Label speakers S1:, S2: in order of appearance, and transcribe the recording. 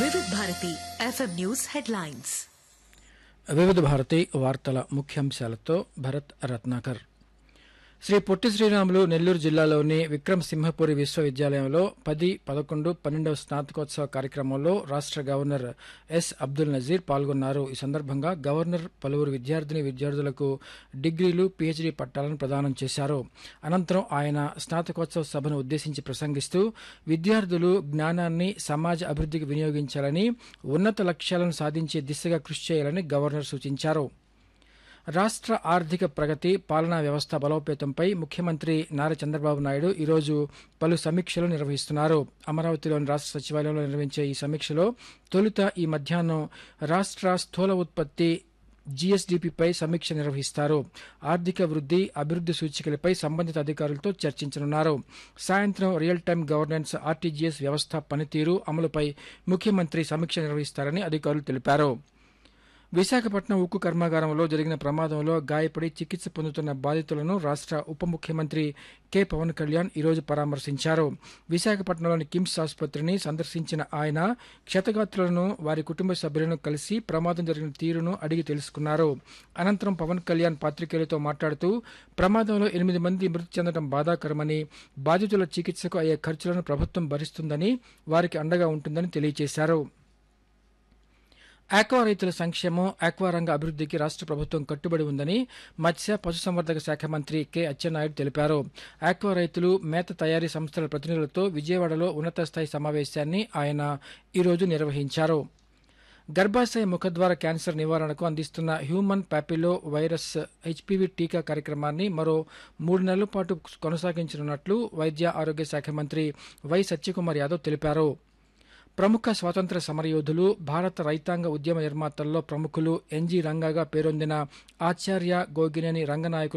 S1: వివిధ Bharati FM news headlines
S2: వివిధ భారతి వార్తల ముఖ్యాంశాలతో భరత్ రత్నాకర్ శ్రీ పొట్టి శ్రీరాములు నెల్లూరు జిల్లాలోని విక్రమ్ సింహపురి విశ్వవిద్యాలయంలో పది పదకొండు పన్నెండవ స్నాతకోత్సవ కార్యక్రమంలో రాష్ట గవర్నర్ ఎస్ అబ్దుల్ నజీర్ పాల్గొన్నారు ఈ సందర్భంగా గవర్నర్ పలువురు విద్యార్థిని విద్యార్థులకు డిగ్రీలు పీహెచ్డీ పట్టాలను ప్రదానం చేశారు అనంతరం ఆయన స్నాతకోత్సవ సభను ఉద్దేశించి ప్రసంగిస్తూ విద్యార్థులు జ్ఞానాన్ని సమాజ అభివృద్ధికి వినియోగించాలని ఉన్నత లక్ష్యాలను సాధించే దిశగా కృషి చేయాలని గవర్నర్ సూచించారు రాష్ట్ర ఆర్థిక ప్రగతి పాలనా వ్యవస్థ బలోపేతంపై ముఖ్యమంత్రి నారా చంద్రబాబు నాయుడు ఈరోజు పలు సమీక్షలు నిర్వహిస్తున్నారు అమరావతిలోని రాష్ట్ర సచివాలయంలో నిర్వహించే ఈ సమీక్షలో తొలుత ఈ మధ్యాహ్నం రాష్ట్ర స్థూల ఉత్పత్తి జీఎస్డీపీపై సమీక్ష నిర్వహిస్తారు ఆర్థిక వృద్ధి అభివృద్ధి సూచికలపై సంబంధిత అధికారులతో చర్చించనున్నారు సాయంత్రం రియల్ టైం గవర్నెన్స్ ఆర్టీజీఎస్ వ్యవస్థ పనితీరు అమలుపై ముఖ్యమంత్రి సమీక్ష నిర్వహిస్తారని అధికారులు తెలిపారు విశాఖపట్నం ఉక్కు కర్మాగారంలో జరిగిన ప్రమాదంలో గాయపడి చికిత్స పొందుతున్న బాధితులను రాష్ట్ర ఉప ముఖ్యమంత్రి కె పవన్ కళ్యాణ్ ఈరోజు పరామర్శించారు విశాఖపట్నంలోని కిమ్స్ ఆసుపత్రిని సందర్శించిన ఆయన క్షతగాత్రులను వారి కుటుంబ సభ్యులను కలిసి ప్రమాదం జరిగిన తీరును అడిగి తెలుసుకున్నారు అనంతరం పవన్ కళ్యాణ్ పాత్రికేయులతో మాట్లాడుతూ ప్రమాదంలో ఎనిమిది మంది మృతి చెందడం బాధాకరమని బాధితుల చికిత్సకు అయ్యే ఖర్చులను ప్రభుత్వం భరిస్తుందని వారికి అండగా ఉంటుందని తెలియజేశారు ఆక్వా రైతుల సంక్షేమం ఆక్వా రంగ అభివృద్ధికి రాష్ట్ర ప్రభుత్వం కట్టుబడి ఉందని మత్స్య పశుసంవర్ధక శాఖ మంత్రి కె అచ్చెన్నాయుడు తెలిపారు ఆక్వా రైతులు మేత తయారీ సంస్థల ప్రతినిధులతో విజయవాడలో ఉన్నత స్థాయి సమావేశాన్ని ఆయన ఈరోజు నిర్వహించారు గర్భాశయ ముఖద్వార క్యాన్సర్ నివారణకు అందిస్తున్న హ్యూమన్ ప్యాపిలో వైరస్ హెచ్పివి టీకా కార్యక్రమాన్ని మరో మూడు నెలల పాటు కొనసాగించనున్నట్లు వైద్య ఆరోగ్య శాఖ మంత్రి వై సత్యకుమార్ యాదవ్ తెలిపారు ప్రముఖ స్వాతంత్ర సమరయోధులు భారత రైతాంగ ఉద్యమ నిర్మాతల్లో ప్రముఖులు ఎన్జీ రంగాగా పేరొందిన ఆచార్య గోగినేని రంగనాయకులు